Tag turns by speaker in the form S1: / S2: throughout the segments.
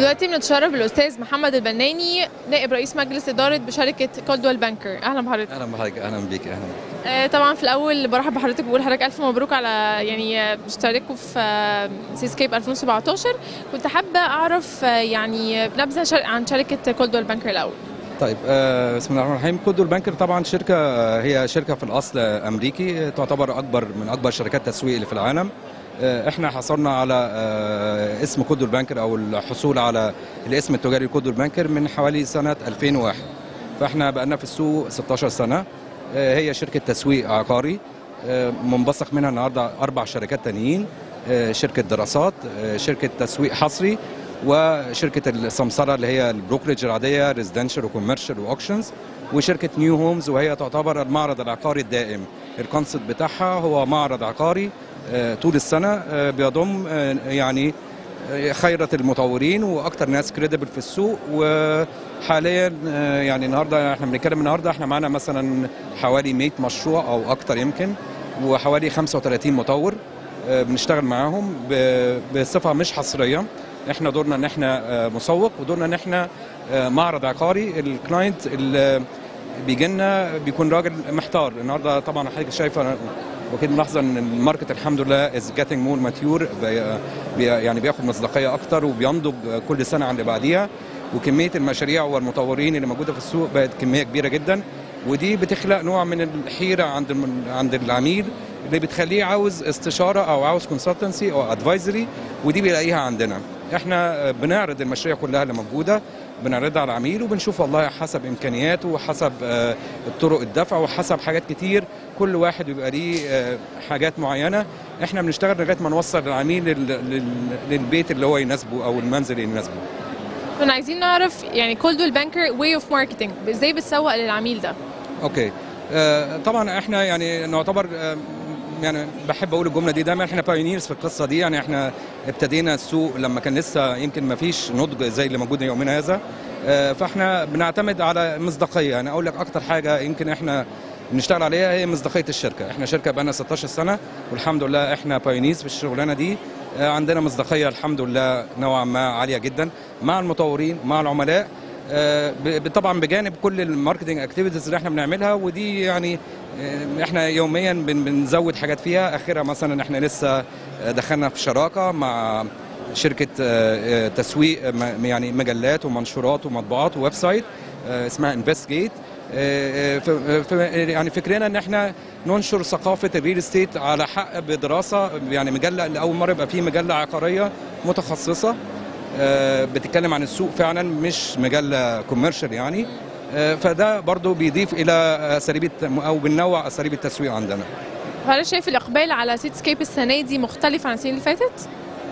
S1: دلوقتي بنتشرف بالاستاذ محمد البناني نائب رئيس مجلس اداره بشركه كولدوال بانكر اهلا بحضرتك
S2: اهلا بحضرتك اهلا بيك اهلا
S1: آه، طبعا في الاول برحب بحضرتك بقول لحضرتك الف مبروك على يعني آه، اشتراككم في آه، سيسكيب 2017 كنت حابه اعرف آه، يعني نبذه شر- عن شركه كولدوال بانكر الاول
S2: طيب آه بسم الله الرحمن الرحيم كودو البانكر طبعا شركه آه، هي شركه في الاصل آه، امريكي آه، تعتبر اكبر من اكبر شركات التسويق اللي في العالم آه، احنا حصلنا على آه، اسم كودو البانكر او الحصول على الاسم التجاري كودو البانكر من حوالي سنه 2001 فاحنا بقالنا في السوق 16 سنه آه، هي شركه تسويق عقاري آه، منبثق منها النهارده اربع شركات تانيين آه، شركه دراسات آه، شركه تسويق حصري وشركه السمسره اللي هي البروكرج العاديه ريزيدنشال وكوميرشال واوكشنز وشركه نيو هومز وهي تعتبر المعرض العقاري الدائم الكونسيبت بتاعها هو معرض عقاري آه، طول السنه آه، بيضم آه، يعني آه، خيرة المطورين واكتر ناس كريديبل في السوق وحاليا آه، يعني النهارده احنا بنتكلم النهارده احنا معانا مثلا حوالي 100 مشروع او اكتر يمكن وحوالي 35 مطور آه، بنشتغل معاهم ب- بصفه مش حصريه احنا دورنا ان احنا آه، مسوق ودورنا ان احنا آه، معرض عقاري الكلاينت اللي بيجي لنا بيكون راجل محتار النهارده طبعا حضرتك شايفه واكيد ملاحظه ان الماركت الحمد لله از جيتنج مور ماتيور يعني بياخد مصداقيه اكتر وبينضج كل سنه عن اللي بعديها وكميه المشاريع والمطورين اللي موجوده في السوق بقت كميه كبيره جدا ودي بتخلق نوع من الحيره عند الم- عند العميل اللي بتخليه عاوز استشاره او عاوز كونسلتنسي او ادفايزري ودي بيلاقيها عندنا احنا بنعرض المشاريع كلها اللي موجوده بنعرضها على العميل وبنشوف والله حسب امكانياته وحسب آه، طرق الدفع وحسب حاجات كتير كل واحد بيبقى ليه آه، حاجات معينه احنا بنشتغل لغايه ما نوصل العميل لل- لل- للبيت اللي هو يناسبه او المنزل اللي يناسبه
S1: كنا عايزين نعرف يعني كولدوال بانكر واي اوف ماركتنج ازاي بتسوق للعميل ده
S2: اوكي آه، طبعا احنا يعني نعتبر آه، يعني بحب اقول الجمله دي دايما احنا بايونيرز في القصه دي يعني احنا ابتدينا السوق لما كان لسه يمكن ما فيش نضج زي اللي موجود يومنا هذا آه، فاحنا بنعتمد على مصداقيه يعني اقول لك اكتر حاجه يمكن احنا بنشتغل عليها هي مصداقيه الشركه احنا شركه بقالنا 16 سنه والحمد لله احنا بايونيرز في الشغلانه دي آه، عندنا مصداقيه الحمد لله نوعا ما عاليه جدا مع المطورين مع العملاء آه، ب- طبعا بجانب كل الماركتنج اكتيفيتيز اللي احنا بنعملها ودي يعني آه، احنا يوميا بن- بنزود حاجات فيها اخرها مثلا احنا لسه آه، دخلنا في شراكه مع شركه آه، آه، تسويق م- يعني مجلات ومنشورات ومطبوعات وويب سايت آه، اسمها انفستجيت يعني فكرنا ان احنا ننشر ثقافه الريل استيت على حق بدراسه يعني مجله لاول مره يبقى في مجله عقاريه متخصصه آه، بتتكلم عن السوق فعلا مش مجله كوميرشال يعني آه، فده برضو بيضيف الى اساليب الت- او بننوع اساليب التسويق عندنا
S1: هل شايف الاقبال على سيتسكيب السنه دي مختلف عن السنين اللي فاتت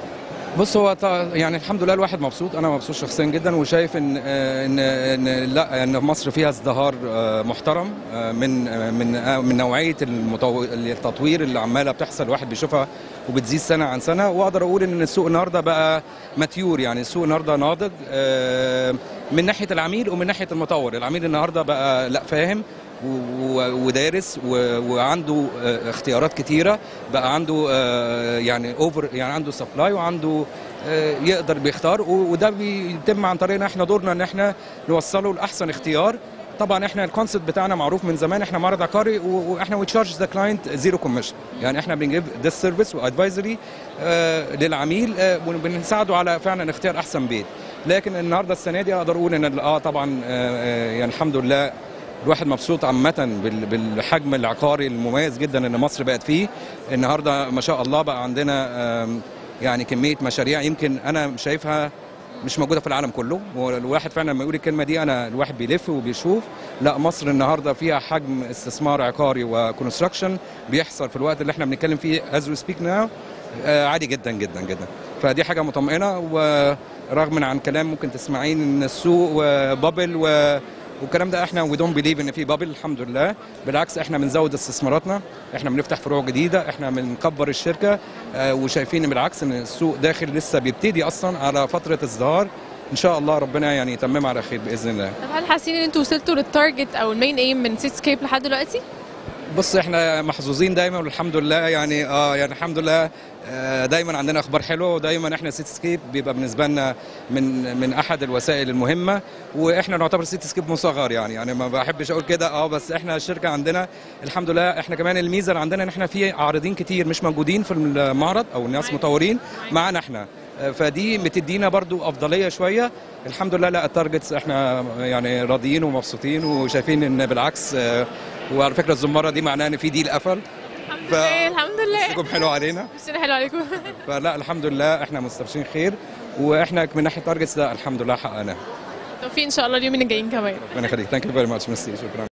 S2: بص هو ط- يعني الحمد لله الواحد مبسوط انا مبسوط شخصيا جدا وشايف ان آه، ان ان لا ان مصر فيها ازدهار آه، محترم آه، من آه، من آه، من نوعيه المطو- التطوير اللي عماله بتحصل الواحد بيشوفها وبتزيد سنه عن سنه واقدر اقول ان السوق النهارده بقى ماتيور يعني السوق النهارده ناضج آه، من ناحيه العميل ومن ناحيه المطور العميل النهارده بقى لا فاهم و- و- ودارس و- وعنده آه، اختيارات كتيره بقى عنده آه، يعني اوفر يعني عنده سبلاي وعنده آه، يقدر بيختار و- وده بيتم عن طريقنا احنا دورنا ان احنا نوصله لاحسن اختيار طبعا احنا الكونسيبت بتاعنا معروف من زمان احنا معرض عقاري و- واحنا وي تشارج ذا كلاينت زيرو كوميشن يعني احنا بنجيب ذا سيرفيس وادفايزري للعميل آه، وبنساعده على فعلا اختيار احسن بيت لكن النهارده السنه دي اقدر اقول ان اه طبعا آه، آه، يعني الحمد لله الواحد مبسوط عامة بال- بالحجم العقاري المميز جدا ان مصر بقت فيه النهارده ما شاء الله بقى عندنا آم، يعني كمية مشاريع يمكن انا شايفها مش موجودة في العالم كله والواحد فعلا لما يقول الكلمة دي انا الواحد بيلف وبيشوف لا مصر النهارده فيها حجم استثمار عقاري وكونستراكشن بيحصل في الوقت اللي احنا بنتكلم فيه as we speak now آه، عادي جدا جدا جدا فدي حاجة مطمئنة ورغم عن كلام ممكن تسمعين ان السوق وبابل و والكلام ده احنا وي دونت بليف ان في بابل الحمد لله بالعكس احنا بنزود استثماراتنا احنا بنفتح فروع جديده احنا بنكبر الشركه آه، وشايفين إن بالعكس ان السوق داخل لسه بيبتدي اصلا على فتره ازدهار ان شاء الله ربنا يعني يتممها على خير باذن الله
S1: طب هل حاسين ان انتوا وصلتوا للتارجت او المين ايم من سيتسكيب لحد دلوقتي؟
S2: بص احنا محظوظين دايما والحمد لله يعني اه يعني الحمد لله آه، دايما عندنا اخبار حلوه ودايما احنا سيتي سكيب بيبقى بالنسبه لنا من من احد الوسائل المهمه واحنا نعتبر سيتي سكيب مصغر يعني يعني ما بحبش اقول كده اه بس احنا الشركه عندنا الحمد لله احنا كمان الميزه اللي عندنا ان احنا في عارضين كتير مش موجودين في المعرض او الناس مطورين معانا احنا آه، فدي بتدينا برضو افضليه شويه الحمد لله لا التارجتس احنا يعني راضيين ومبسوطين وشايفين ان بالعكس آه، وعلى فكره الزماره دي معناها ان في ديل قفل ف-
S1: الحمد لله
S2: مسكم حلو علينا
S1: مش حلو عليكم
S2: فلا الحمد لله احنا مستبشرين خير واحنا من ناحيه تارجتس لا الحمد لله حققناها
S1: توفيق ان شاء الله اليومين الجايين كمان
S2: ربنا يخليك ثانك يو فيري ماتش ميرسي شكرا